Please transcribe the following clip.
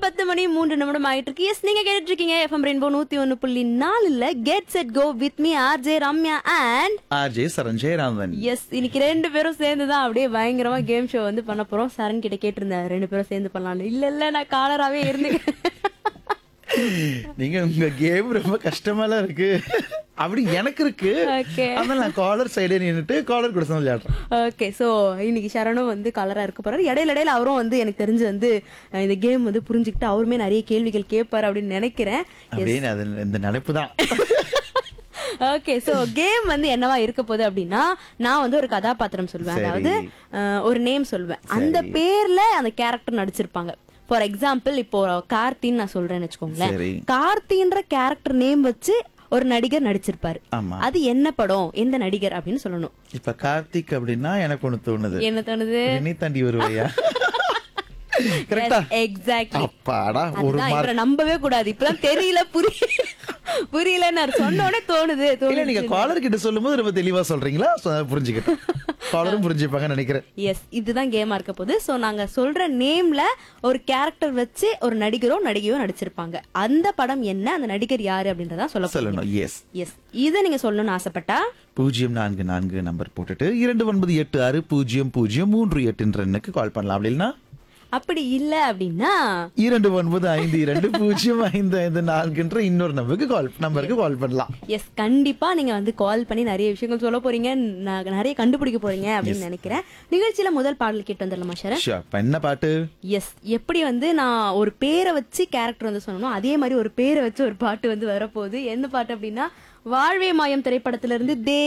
பத்து மணி மூன்று நிமிடம் ஆயிட்டு இருக்கு எஸ் நீங்க கேட்டுட்டு இருக்கீங்க எஃப்எம் ரெயின்போ நூத்தி ஒன்னு புள்ளி நாலுல get set go with me R J Ramya and RJ Saranjay Raman எஸ் இன்னைக்கு ரெண்டு பேரும் சேர்ந்து தான் அப்படியே பயங்கரமா கேம் ஷோ வந்து பண்ண போறோம் சரண் கிட்ட கேட்டிருந்தேன் ரெண்டு பேரும் சேர்ந்து பண்ணலாம்னு இல்ல இல்ல நான் காலராவே இருந்து நீங்க உங்க கேம் ரொம்ப கஷ்டமாலாம் இருக்கு அப்படி எனக்கு இருக்கு Okay. அதனால நான் காலர் சைடே நின்னுட்டு காலர் கூட தான் விளையாடுறேன் ஓகே சோ இன்னைக்கு சரணும் வந்து கலரா இருக்க போறாரு இடையில இடையில அவரும் வந்து எனக்கு தெரிஞ்சு வந்து அஹ், இந்த கேம் வந்து புரிஞ்சுக்கிட்டு அவருமே நிறைய கேள்விகள் கேட்பாரு அப்படின்னு நினைக்கிறேன் அப்படின்னு அது இந்த நினைப்பு தான் ஓகே சோ கேம் வந்து என்னவா இருக்க போகுது அப்படின்னா நான் வந்து ஒரு கதாபாத்திரம் சொல்வேன் சரி. அதாவது அஹ், ஒரு நேம் சொல்வேன் அந்த பேர்ல அந்த கேரக்டர் நடிச்சிருப்பாங்க ஃபார் எக்ஸாம்பிள் இப்போ கார்த்தின்னு நான் சொல்றேன்னு வச்சுக்கோங்களேன் சரி. கார்த்தின்ற கேரக்டர் நேம் வச்சு ஒரு நடிகர் நடிச்சிருப்பாரு ஆமா அது என்ன படம் எந்த நடிகர் அப்படின்னு சொல்லணும் இப்ப கார்த்திக் அப்படின்னா எனக்கு ஒண்ணு தோணுது என்ன தோணுது நீ தாண்டி வருவையா கரெக்டா எக்ஸாக்ட்லி அப்பாடா ஒரு அதுதான் மார்க் இவரை நம்பவே கூடாது இப்பதான் தெரியல புரிய புரியல நான் சொன்ன உடனே தோணுது இல்ல தோணுது நீங்க காலர் கிட்ட சொல்லும்போது ரொம்ப தெளிவா சொல்றீங்களா So, அதை புரிஞ்சுக்கிட்டேன் காலரும் புரிஞ்சுப்பாங்கன்னு நினைக்கிறேன் எஸ் இதுதான் கேமா இருக்க போகுது சோ நாங்க சொல்ற நேம்ல ஒரு கேரக்டர் வச்சு ஒரு நடிகரோ நடிகையோ நடிச்சிருப்பாங்க அந்த படம் என்ன அந்த நடிகர் யாரு அப்படின்றத சொல்ல சொல்லணும் எஸ் எஸ் இதை நீங்க சொல்லணும்னு ஆசைப்பட்டா பூஜ்ஜியம் நான்கு நான்கு நம்பர் போட்டுட்டு இரண்டு ஒன்பது எட்டு ஆறு பூஜ்ஜியம் பூஜ்ஜியம் மூன்று எட்டுன்ற எண்ணுக்கு கால் பண்ணலாம் அப்படின்னா அப்படி இல்ல அப்படின்னா இரண்டு ஒன்பது ஐந்து இரண்டு பூஜ்ஜியம் ஐந்து ஐந்து நான்குன்ற இன்னொரு நம்பருக்கு கால் நம்பருக்கு கால் பண்ணலாம் எஸ் கண்டிப்பா நீங்க வந்து கால் பண்ணி நிறைய விஷயங்கள் சொல்ல போறீங்க ந- நிறைய கண்டுபிடிக்க போறீங்க அப்படின்னு நினைக்கிறேன் நிகழ்ச்சியில முதல் பாடல் கேட்டு வந்துடலாமா ஷரன் Sure. இப்ப என்ன பாட்டு எஸ் எப்படி வந்து நான் ஒரு பேரை வச்சு கேரக்டர் வந்து சொன்னணும் அதே மாதிரி ஒரு பேரை வச்சு ஒரு பாட்டு வந்து வரப்போகுது எந்த பாட்டு அப்படின்னா வாழ்வே மாயம் திரைப்படத்துல இருந்து தே